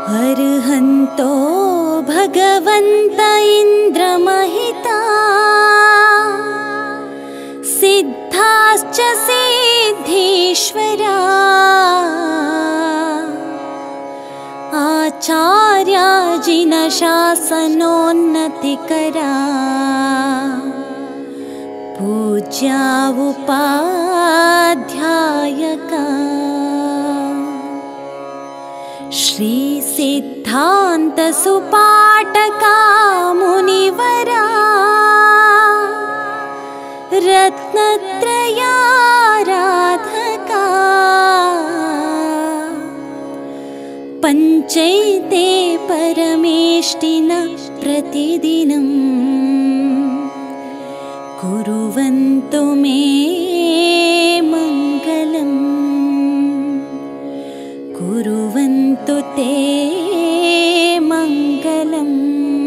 अर्हन्तो भगवन्त इन्द्रमहिता सिद्धाश्च सिद्धीश्वरा आचार्याजिनशासनोन्नतिकरा पूज्या उपाध्यायका श्रीसिद्धान्तसुपाटका मुनिवरा रत्नत्रयाराधका पञ्चैते परमेष्टिन प्रतिदिनम् कुर्वन्तु मे मङ्गलम् कुर्वन्तु ते मङ्गलम्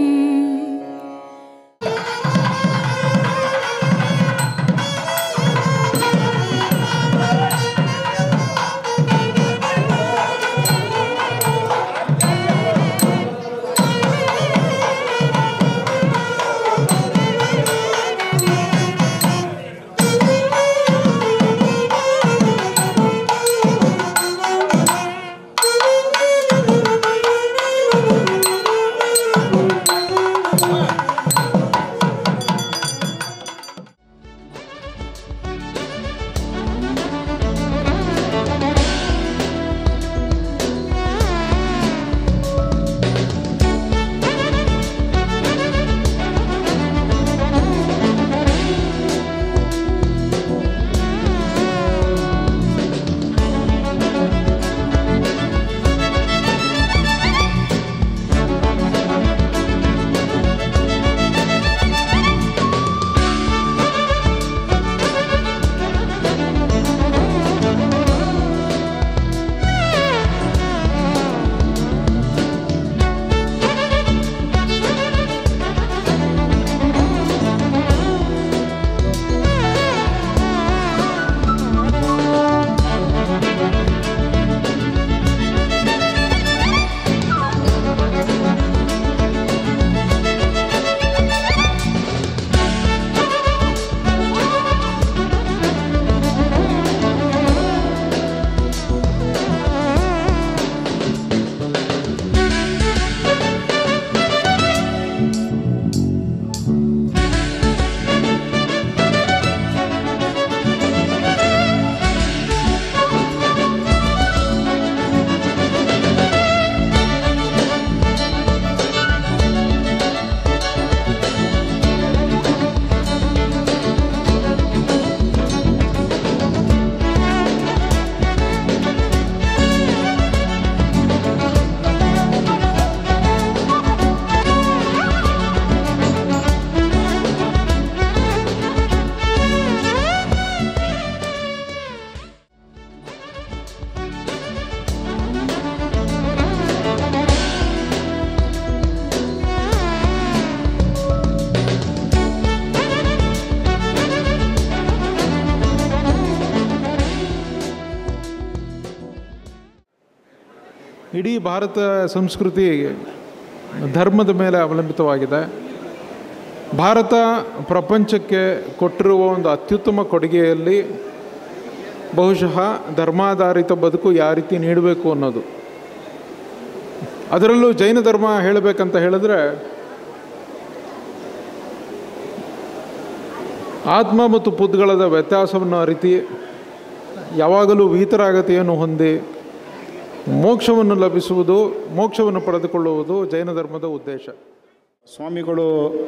ಇಡೀ ಭಾರತ ಸಂಸ್ಕೃತಿ ಧರ್ಮದ ಮೇಲೆ ಅವಲಂಬಿತವಾಗಿದೆ ಭಾರತ ಪ್ರಪಂಚಕ್ಕೆ ಕೊಟ್ಟಿರುವ ಒಂದು ಅತ್ಯುತ್ತಮ ಕೊಡುಗೆಯಲ್ಲಿ ಬಹುಶಃ ಧರ್ಮಾಧಾರಿತ ಬದುಕು ಯಾವ ರೀತಿ ನೀಡಬೇಕು ಅನ್ನೋದು ಅದರಲ್ಲೂ ಜೈನ ಧರ್ಮ ಹೇಳಬೇಕಂತ ಹೇಳಿದ್ರೆ ಆತ್ಮ ಮತ್ತು ಪುದ್ಗಲದ ವ್ಯತ್ಯಾಸವನ್ನು ಅರಿತಿ ಯಾವಾಗಲೂ ವೀತರಾಗತೆಯನ್ನು ಹೊಂದಿ ಮೋಕ್ಷವನ್ನು ಲಭಿಸುವುದು ಮೋಕ್ಷವನ್ನು ಪಡೆದುಕೊಳ್ಳುವುದು ಜೈನ ಧರ್ಮದ ಉದ್ದೇಶ ಸ್ವಾಮಿಗಳು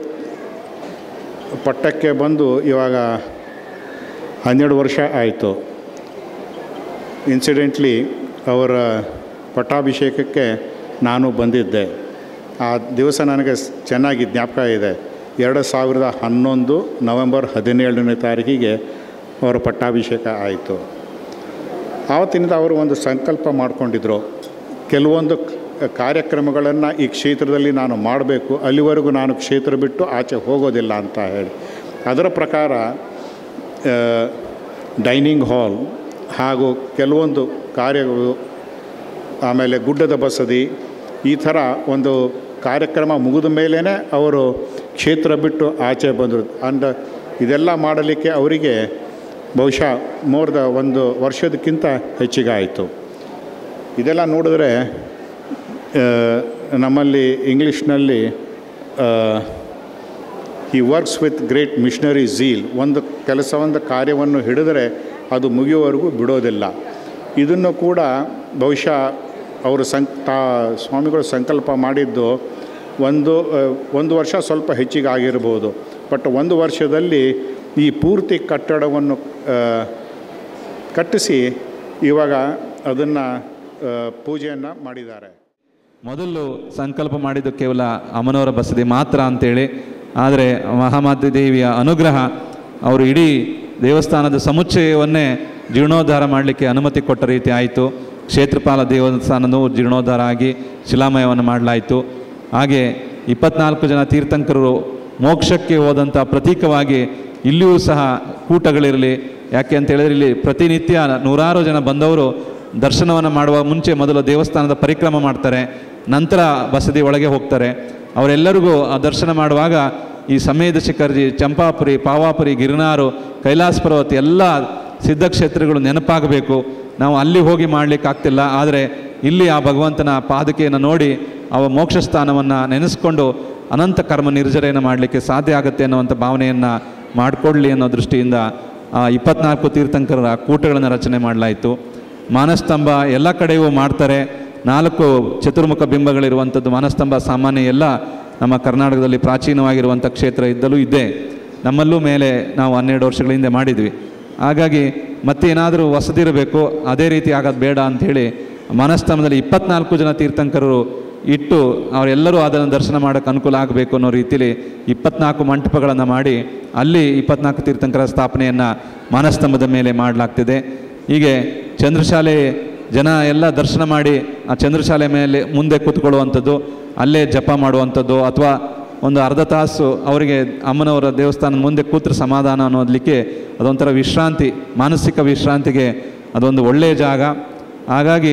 ಪಟ್ಟಕ್ಕೆ ಬಂದು ಇವಾಗ ಹನ್ನೆರಡು ವರ್ಷ ಆಯಿತು ಇನ್ಸಿಡೆಂಟ್ಲಿ ಅವರ ಪಟ್ಟಾಭಿಷೇಕಕ್ಕೆ ನಾನು ಬಂದಿದ್ದೆ ಆ ದಿವಸ ನನಗೆ ಸ್- ಚೆನ್ನಾಗಿ ಜ್ಞಾಪಕ ಇದೆ ಎರಡು ಸಾವಿರದ ಹನ್ನೊಂದು ನವೆಂಬರ್ ಹದಿನೇಳನೇ ತಾರೀಕಿಗೆ ಅವರ ಪಟ್ಟಾಭಿಷೇಕ ಆಯಿತು ಆವತ್ತಿನಿಂದ ಅವರು ಒಂದು ಸಂಕಲ್ಪ ಮಾಡಿಕೊಂಡಿದ್ರು ಕೆಲವೊಂದು ಕ- ಕಾರ್ಯಕ್ರಮಗಳನ್ನು ಈ ಕ್ಷೇತ್ರದಲ್ಲಿ ನಾನು ಮಾಡಬೇಕು ಅಲ್ಲಿವರೆಗೂ ನಾನು ಕ್ಷೇತ್ರ ಬಿಟ್ಟು ಆಚೆ ಹೋಗೋದಿಲ್ಲ ಅಂತ ಹೇಳಿ ಅದರ ಪ್ರಕಾರ ಆ, ಡೈನಿಂಗ್ ಹಾಲ್ ಹಾಗೂ ಕೆಲವೊಂದು ಕಾರ್ಯಗಳು ಆಮೇಲೆ ಗುಡ್ಡದ ಬಸದಿ ಈ ಥರ ಒಂದು ಕಾರ್ಯಕ್ರಮ ಮುಗಿದ ಮೇಲೇ ಅವರು ಕ್ಷೇತ್ರ ಬಿಟ್ಟು ಆಚೆ ಬಂದರು ಅಂದ ಇದೆಲ್ಲ ಮಾಡಲಿಕ್ಕೆ ಅವರಿಗೆ ಬಹುಶಃ ಮೋರ್ ದ ಒಂದು ವರ್ಷದಕ್ಕಿಂತ ಹೆಚ್ಚಿಗೆ ಆಯಿತು ಇದೆಲ್ಲ ನೋಡಿದ್ರೆ ಆ, ನಮ್ಮಲ್ಲಿ ಇಂಗ್ಲೀಷ್ನಲ್ಲಿ ಈ works with great missionary zeal ಒಂದು ಕೆಲಸ ಒಂದು ಕಾರ್ಯವನ್ನು ಹಿಡಿದರೆ ಅದು ಮುಗಿಯುವವರೆಗೂ ಬಿಡೋದಿಲ್ಲ ಇದನ್ನು ಕೂಡ ಬಹುಶಃ ಅವರು ಸಂ ತಾ ಸ್ವಾಮಿಗಳು ಸಂಕಲ್ಪ ಮಾಡಿದ್ದು ಒಂದು ಆ, ಒಂದು ವರ್ಷ ಸ್ವಲ್ಪ ಹೆಚ್ಚಿಗೆ ಆಗಿರ್ಬೋದು ಬಟ್ ಒಂದು ವರ್ಷದಲ್ಲಿ ಈ ಪೂರ್ತಿ ಕಟ್ಟಡವನ್ನು ಆ, ಕಟ್ಟಿಸಿ ಇವಾಗ ಅದನ್ನು ಪೂಜೆಯನ್ನು ಮಾಡಿದ್ದಾರೆ ಮೊದಲು ಸಂಕಲ್ಪ ಮಾಡಿದ್ದು ಕೇವಲ ಅಮ್ಮನವರ ಬಸದಿ ಮಾತ್ರ ಅಂತೇಳಿ ಆದರೆ ಮಹಾಮಾತೆ ದೇವಿಯ ಅನುಗ್ರಹ ಅವರು ಇಡೀ ದೇವಸ್ಥಾನದ ಸಮುಚ್ಚಯವನ್ನೇ ಜೀರ್ಣೋದ್ಧಾರ ಮಾಡಲಿಕ್ಕೆ ಅನುಮತಿ ಕೊಟ್ಟ ರೀತಿ ಆಯಿತು ಕ್ಷೇತ್ರಪಾಲ ದೇವಸ್ಥಾನವೂ ಜೀರ್ಣೋದ್ಧಾರ ಆಗಿ ಶಿಲಾಮಯವನ್ನು ಮಾಡಲಾಯಿತು ಹಾಗೆ ಇಪ್ಪತ್ನಾಲ್ಕು ಜನ ತೀರ್ಥಂಕರರು ಮೋಕ್ಷಕ್ಕೆ ಹೋದಂಥ ಪ್ರತೀಕವಾಗಿ ಇಲ್ಲಿಯೂ ಸಹ ಕೂಟಗಳಿರಲಿ ಯಾಕೆ ಅಂತ ಹೇಳಿದ್ರೆ ಇಲ್ಲಿ ಪ್ರತಿನಿತ್ಯ ನೂರಾರು ಜನ ಬಂದವರು ದರ್ಶನವನ್ನು ಮಾಡುವ ಮುಂಚೆ ಮೊದಲು ದೇವಸ್ಥಾನದ ಪರಿಕ್ರಮ ಮಾಡ್ತಾರೆ ನಂತರ ಬಸದಿ ಒಳಗೆ ಹೋಗ್ತಾರೆ ಅವರೆಲ್ಲರಿಗೂ ಆ ದರ್ಶನ ಮಾಡುವಾಗ ಈ ಸಮೇಧ ಶಿಖರ್ಜಿ ಚಂಪಾಪುರಿ ಪಾವಾಪುರಿ ಗಿರಿನಾರು ಕೈಲಾಸ ಪರ್ವತ ಎಲ್ಲ ಸಿದ್ಧಕ್ಷೇತ್ರಗಳು ನೆನಪಾಗಬೇಕು ನಾವು ಅಲ್ಲಿ ಹೋಗಿ ಮಾಡಲಿಕ್ಕೆ ಆಗ್ತಿಲ್ಲ ಆದರೆ ಇಲ್ಲಿ ಆ ಭಗವಂತನ ಪಾದಕೆಯನ್ನು ನೋಡಿ ಅವ ಮೋಕ್ಷ ಸ್ಥಾನವನ್ನು ನೆನೆಸ್ಕೊಂಡು ಅನಂತ ಕರ್ಮ ನಿರ್ಜರೆಯನ್ನು ಮಾಡಲಿಕ್ಕೆ ಸಾಧ್ಯ ಆಗುತ್ತೆ ಅನ್ನುವಂಥ ಭಾವನೆಯನ್ನು ಮಾಡಿಕೊಡ್ಲಿ ಅನ್ನೋ ದೃಷ್ಟಿಯಿಂದ ಆ ಇಪ್ಪತ್ನಾಲ್ಕು ತೀರ್ಥಂಕರರ ಕೂಟಗಳನ್ನು ರಚನೆ ಮಾಡಲಾಯಿತು ಮಾನಸ್ತಂಭ ಎಲ್ಲ ಕಡೆಯೂ ಮಾಡ್ತಾರೆ ನಾಲ್ಕು ಚತುರ್ಮುಖ ಬಿಂಬಗಳಿರುವಂಥದ್ದು ಮಾನಸ್ತಂಭ ಸಾಮಾನ್ಯ ಎಲ್ಲ ನಮ್ಮ ಕರ್ನಾಟಕದಲ್ಲಿ ಪ್ರಾಚೀನವಾಗಿರುವಂಥ ಕ್ಷೇತ್ರ ಇದ್ದಲೂ ಇದೆ ನಮ್ಮಲ್ಲೂ ಮೇಲೆ ನಾವು ಹನ್ನೆರಡು ವರ್ಷಗಳ ಹಿಂದೆ ಮಾಡಿದ್ವಿ ಹಾಗಾಗಿ ಮತ್ತೇನಾದರೂ ಹೊಸದಿರಬೇಕು ಅದೇ ರೀತಿ ಆಗೋದು ಬೇಡ ಅಂಥೇಳಿ ಮನಸ್ತಂಭದಲ್ಲಿ ಇಪ್ಪತ್ನಾಲ್ಕು ಜನ ತೀರ್ಥಂಕರರು ಇಟ್ಟು ಅವರೆಲ್ಲರೂ ಅದನ್ನು ದರ್ಶನ ಮಾಡೋಕ್ಕೆ ಅನುಕೂಲ ಆಗಬೇಕು ಅನ್ನೋ ರೀತಿಯಲ್ಲಿ ಇಪ್ಪತ್ನಾಲ್ಕು ಮಂಟಪಗಳನ್ನು ಮಾಡಿ ಅಲ್ಲಿ ಇಪ್ಪತ್ನಾಲ್ಕು ತೀರ್ಥಂಕರ ಸ್ಥಾಪನೆಯನ್ನು ಮಾನಸ್ತಂಭದ ಮೇಲೆ ಮಾಡಲಾಗ್ತಿದೆ ಹೀಗೆ ಚಂದ್ರಶಾಲೆ ಜನ ಎಲ್ಲ ದರ್ಶನ ಮಾಡಿ ಆ ಚಂದ್ರಶಾಲೆ ಮೇಲೆ ಮುಂದೆ ಕೂತ್ಕೊಳ್ಳುವಂಥದ್ದು ಅಲ್ಲೇ ಜಪ ಮಾಡುವಂಥದ್ದು ಅಥವಾ ಒಂದು ಅರ್ಧ ತಾಸು ಅವರಿಗೆ ಅಮ್ಮನವರ ದೇವಸ್ಥಾನದ ಮುಂದೆ ಕೂತ್ರೆ ಸಮಾಧಾನ ಅನ್ನೋದಲಿಕ್ಕೆ ಅದೊಂಥರ ವಿಶ್ರಾಂತಿ ಮಾನಸಿಕ ವಿಶ್ರಾಂತಿಗೆ ಅದೊಂದು ಒಳ್ಳೆಯ ಜಾಗ ಹಾಗಾಗಿ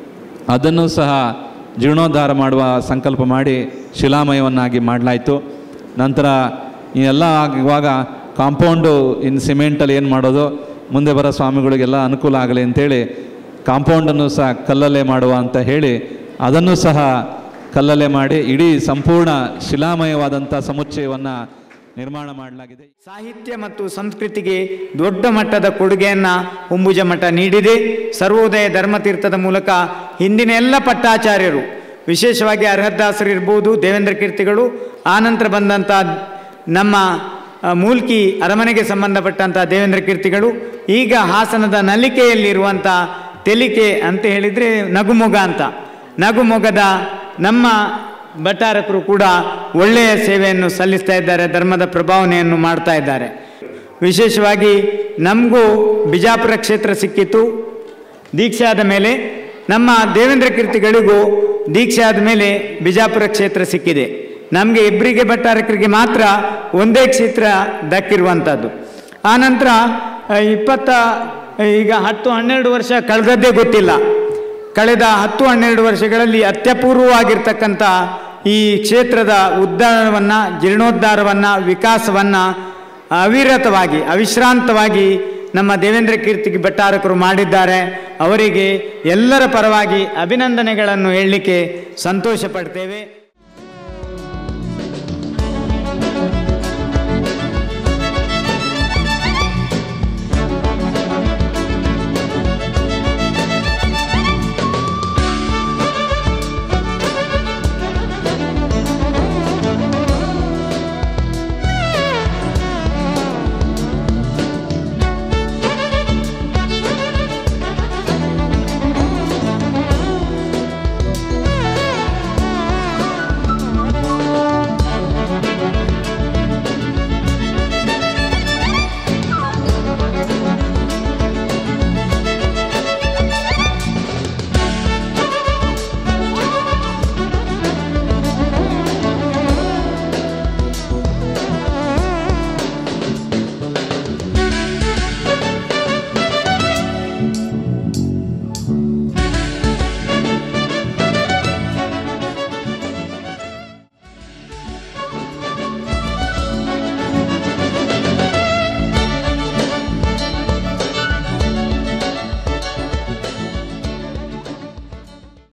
ಅದನ್ನು ಸಹ ಜೀರ್ಣೋದ್ಧಾರ ಮಾಡುವ ಸಂಕಲ್ಪ ಮಾಡಿ ಶಿಲಾಮಯವನ್ನಾಗಿ ಮಾಡಲಾಯಿತು ನಂತರ ಈ ಎಲ್ಲ ಆಗುವಾಗ ಕಾಂಪೌಂಡು ಇನ್ ಸಿಮೆಂಟಲ್ಲಿ ಏನು ಮಾಡೋದು ಮುಂದೆ ಬರೋ ಸ್ವಾಮಿಗಳಿಗೆಲ್ಲ ಅನುಕೂಲ ಆಗಲಿ ಅಂತೇಳಿ ಕಾಂಪೌಂಡನ್ನು ಸಹ ಕಲ್ಲಲ್ಲೇ ಮಾಡುವ ಅಂತ ಹೇಳಿ ಅದನ್ನು ಸಹ ಕಲ್ಲಲ್ಲೇ ಮಾಡಿ ಇಡೀ ಸಂಪೂರ್ಣ ಶಿಲಾಮಯವಾದಂಥ ಸಮುಚ್ಚಯವನ್ನು ನಿರ್ಮಾಣ ಮಾಡಲಾಗಿದೆ ಸಾಹಿತ್ಯ ಮತ್ತು ಸಂಸ್ಕೃತಿಗೆ ದೊಡ್ಡ ಮಟ್ಟದ ಕೊಡುಗೆಯನ್ನು ಹೊಂಬುಜ ಮಠ ನೀಡಿದೆ ಸರ್ವೋದಯ ಧರ್ಮತೀರ್ಥದ ಮೂಲಕ ಹಿಂದಿನ ಎಲ್ಲ ಪಟ್ಟಾಚಾರ್ಯರು ವಿಶೇಷವಾಗಿ ಅರ್ಹದಾಸರು ಇರ್ಬೋದು ದೇವೇಂದ್ರ ಕೀರ್ತಿಗಳು ಆನಂತರ ಬಂದಂಥ ನಮ್ಮ ಆ, ಮೂಲ್ಕಿ ಅರಮನೆಗೆ ಸಂಬಂಧಪಟ್ಟಂಥ ದೇವೇಂದ್ರ ಕೀರ್ತಿಗಳು ಈಗ ಹಾಸನದ ನಲಿಕೆಯಲ್ಲಿರುವಂಥ ತೆಲಿಕೆ ಅಂತ ಹೇಳಿದರೆ ನಗುಮೊಗ ಅಂತ ನಗುಮೊಗದ ನಮ್ಮ ಭಟ್ಟಾರಕರು ಕೂಡ ಒಳ್ಳೆಯ ಸೇವೆಯನ್ನು ಸಲ್ಲಿಸ್ತಾ ಇದ್ದಾರೆ ಧರ್ಮದ ಪ್ರಭಾವನೆಯನ್ನು ಮಾಡ್ತಾ ಇದ್ದಾರೆ ವಿಶೇಷವಾಗಿ ನಮಗೂ ಬಿಜಾಪುರ ಕ್ಷೇತ್ರ ಸಿಕ್ಕಿತು ದೀಕ್ಷೆ ಆದ ಮೇಲೆ ನಮ್ಮ ದೇವೇಂದ್ರ ಕೀರ್ತಿಗಳಿಗೂ ದೀಕ್ಷೆ ಆದ ಮೇಲೆ ಬಿಜಾಪುರ ಕ್ಷೇತ್ರ ಸಿಕ್ಕಿದೆ ನಮಗೆ ಇಬ್ಬರಿಗೆ ಭಟ್ಟಾರಕರಿಗೆ ಮಾತ್ರ ಒಂದೇ ಕ್ಷೇತ್ರ ದಕ್ಕಿರುವಂಥದ್ದು ಆನಂತರ ಆ, ಇಪ್ಪತ್ತ ಈಗ ಹತ್ತು ಹನ್ನೆರಡು ವರ್ಷ ಕಳೆದದ್ದೇ ಗೊತ್ತಿಲ್ಲ ಕಳೆದ ಹತ್ತು ಹನ್ನೆರಡು ವರ್ಷಗಳಲ್ಲಿ ಅತ್ಯಪೂರ್ವವಾಗಿರ್ತಕ್ಕಂಥ ಈ ಕ್ಷೇತ್ರದ ಉದ್ಧಾರವನ್ನು ಜೀರ್ಣೋದ್ಧಾರವನ್ನು ವಿಕಾಸವನ್ನು ಅವಿರತವಾಗಿ ಅವಿಶ್ರಾಂತವಾಗಿ ನಮ್ಮ ದೇವೇಂದ್ರ ಕೀರ್ತಿ ಭಟ್ಟಾರಕರು ಮಾಡಿದ್ದಾರೆ ಅವರಿಗೆ ಎಲ್ಲರ ಪರವಾಗಿ ಅಭಿನಂದನೆಗಳನ್ನು ಹೇಳಲಿಕ್ಕೆ ಸಂತೋಷ ಪಡ್ತೇವೆ